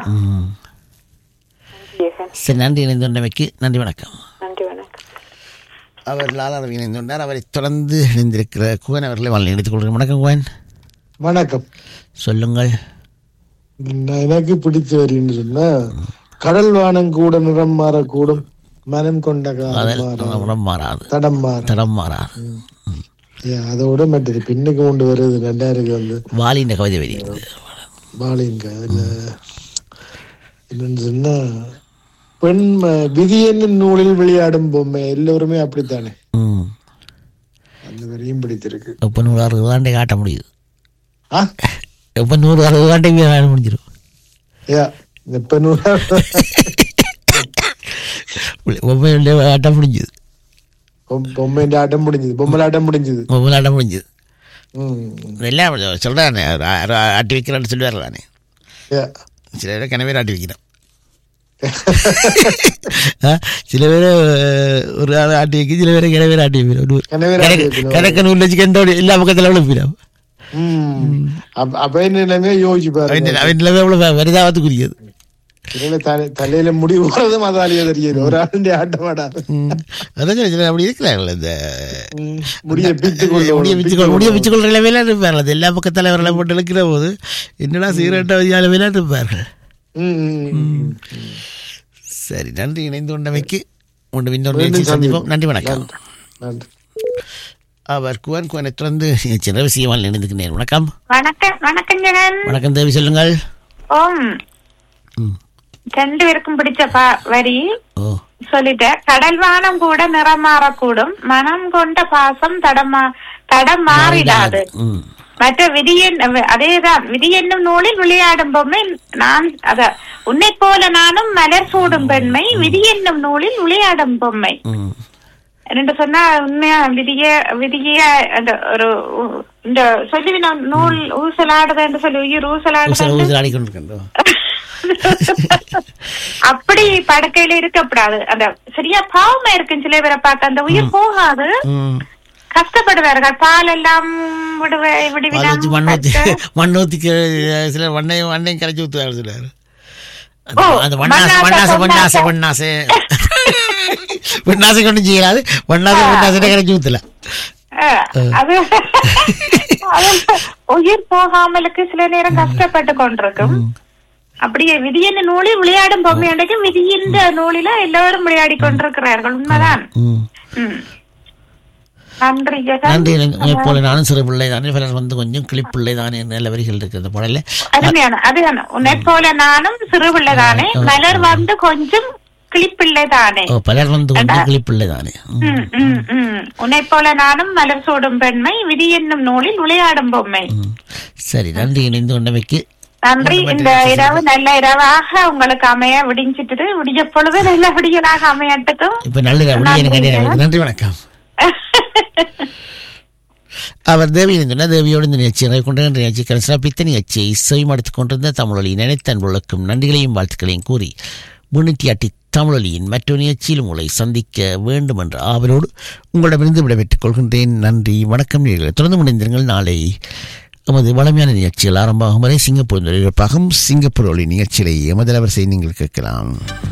ம். ஜெகன் சரி நன்றி இணைந்துள்ளமைக்கு நன்றி வணக்கம் நன்றி வணக்கம் அவர் லாலாரவி இணைந்துள்ளார் அவரை தொடர்ந்து இணைந்திருக்கிற குகன் அவர்களை வாழ் எடுத்துக் கொள்கிறேன் வணக்கம் குகன் வணக்கம் சொல்லுங்கள் நான் எனக்கு பிடிச்ச வரின்னு சொன்னா கடல் வானம் கூட நிறம் மாறக்கூடும் மனம் கொண்ட காலம் அதில் மாறாது. உரம் மாறாது தடம் மாற தடம் மாறாது அதோட மற்றது பின்னுக்கு கொண்டு வருது ரெண்டாயிரக்கு வந்து வாலின்ற கவிதை வருகிறது பாலிங்க அதுல என்னன்னு சொன்னா பெண் ம- விதி என்னும் நூலில் விளையாடும் பொம்மை எல்லோருமே அப்படித்தானே ம் அந்த வரையும் பிடித்திருக்கு இப்போ நூறு அறுபது ஆண்டை காட்ட முடியுது ஆ இப்போ நூறு அறுபது ஆண்டை காட்ட முடிஞ்சிடும் யா இப்ப நூறு மொபைல் ஆட்டம் முடிஞ்சுது பொம்மைன்ற ஆட்டம் முடிஞ்சது பொம்மை ஆட்டம் முடிஞ்சது மொபைல் ஆட்டம் முடிஞ்சுது ம் எல்லாம் சொல்கிறானே ஆட்டி வைக்கிறான்னு சொல்லுவார் தானே யா சில பேர் கனவே ஆட்டி வைக்கிறோம் ஆ, சில பேர் ஒரு ஆள் ஆட்டி வைக்க சில பேர் கிணவே ஆட்டி வைக்கிறோம் கிணவேர் ஆட்டி வைக்கணும். கிடக்க நூல் வச்சு கண்டோடு எல்லா பக்கத்தில் விழுப்பிடும் ம் அப்ப- அப்ப என்ன நிலைமையா யோசிச்சு பாருங்க அவன் அவன் நிலைமை எவ்வளோ வருதாவத்துக்குரியது இதுல தலை- தலையில முடி போறதும் அதாலேயே தெரியுது ஒரு ஆளுடைய ஆட்டமாடா அதான் சொல்லி சொல்லி அப்படி இருக்கிறாங்களே இந்த ம், முடிய பிச்சு கொண்டு முடிய பிச்சுக்கொள் முடிய பிச்சுக்கொள்ற நிலைமையில இருப்பார்கள் அது எல்லா பக்க தலைவர்களை போட்டு இழுக்கிற போது என்னடா சிகரெட்டை நிலைமையில இருப்பார்கள் ம், ம், ம். சரி நன்றி இணைந்து கொண்டமைக்கு உண்டு இன்னொரு நிகழ்ச்சியில் சந்திப்போம் நன்றி வணக்கம் நன்றி அவர் குவன் குவனை தொடர்ந்து சில விஷயமால் இணைந்துக்கிறேன் வணக்கம் வணக்கம் வணக்கம் ஜெகன் வணக்கம் தேவி சொல்லுங்கள் ஓம் ம். ரெண்டு பேருக்கும் பிடிச்ச பா- வரி ஓ சொல்லிட்டேன் கடல் வானம் கூட நிறம் மாறக்கூடும் மனம் கொண்ட பாசம் தடமா தடம் மாறிடாது ம் மற்ற விதியன் அதேதான் விதி என்னும் நூலில் விளையாடும் பொம்மை நான் அத உன்னை போல நானும் மலர் சூடும் பெண்மை விதி என்னும் நூலில் விளையாடும் பொம்மை ம் ரெண்டு சொன்னா உண்மையா விதிய விதிய அந்த ஒரு உ- இந்த சொல்லுவின நூல் ஊசலாடுது என்று சொல்லி உயிர் ஊசலாடுது ஊசல் ஊசல் ஆடிக்கொண்டிருக்கின்றோம் அப்படி படுக்கையில இருக்கக்கூடாது அந்த சரியா பாவமா இருக்கு சில பேரை பார்க்க அந்த உயிர் போகாது ம் கஷ்டப்படுவார்கள் பால் எல்லாம் விடுவே பால் வச்சு மண் ஊற்றி விடுவிடம் மண் ஊற்றி சில மண்ணையும் மண்ணையும் கரைச்சி ஊற்றுவாங்க சிலர் ஓ, அந்த- அந்த வண்ணாசை மண்ணாசை, வண்ணாசை வண்ணாசை வண்ணாசை வண்ணாசை கொண்டு செய்யலாது வண்ணாசை வண்ணாசை கரைச்சி ஊற்றல அது அது உயிர் போகாமலுக்கு சில நேரம் கஷ்டப்பட்டு கொண்டிருக்கும் அப்படியே விதியின் நூலில் விளையாடும் பொம்மை அன்றைக்கும் விதியின் நூலில எல்லாரும் விளையாடி கொண்டிருக்கிறார்கள் உண்மைதான் ம் ம். நன்றி ஜெகன் நன்றி உங்களை போல நானும் சிறு பிள்ளை தானே பலர் வந்து கொஞ்சம் கிளிப்பிள்ளை தானே நல்ல வரிகள் இருக்கு அந்த பாடல அருமையான அதுதான் உன்னை போல நானும் சிறு பிள்ளைதானே மலர் வந்து கொஞ்சம் கிளிப்பிள்ளைதானே ஓ பலர் வந்து கொஞ்சம் கிளிப்பிள்ளை தானே ம். ம், ம், ம். உன்னை போல நானும் மலர் சூடும் பெண்மை விதி என்னும் நூலில் விளையாடும் பொம்மை ம். சரி நன்றி இணைந்து கொண்டமைக்கு நன்றி இந்த இரவு நல்ல இரவாக உங்களுக்கு அமைய விடிஞ்சிட்டு விடிய பொழுது நல்ல விடியலாக அமையட்டுக்கும் இப்ப நல்ல விடிய எனக்கு அடையாளம். நன்றி வணக்கம் அவர் தேவி சொன்ன தேவியோடு இந்த நிகழ்ச்சியை கொண்டு இந்த நிகழ்ச்சிக்கான சிறப்பித்த நிகழ்ச்சியை இசைமடுத்துக் கொண்டிருந்த தமிழொலி நினைத்தன்புகளுக்கும் நன்றிகளையும் வாழ்த்துக்களையும் கூறி முன்னூற்றி அட்டி தமிழொலியின் மற்றொரு நிகழ்ச்சியில் உங்களை சந்திக்க வேண்டும் என்ற ஆவலோடு உங்களிடமிருந்து விடைபெற்றுக் கொள்கின்றேன் நன்றி வணக்கம் நேயர்களே. தொடர்ந்து முடிந்திருங்கள் நாளை எமது வளமையான நிகழ்ச்சிகள் ஆரம்பமாகும் வரை சிங்கப்பூர் ஒளிபரப்பாகும் சிங்கப்பூர் ஒளி நிகழ்ச்சிகளை எமது வரிசை நீங்கள் கேட்கலாம்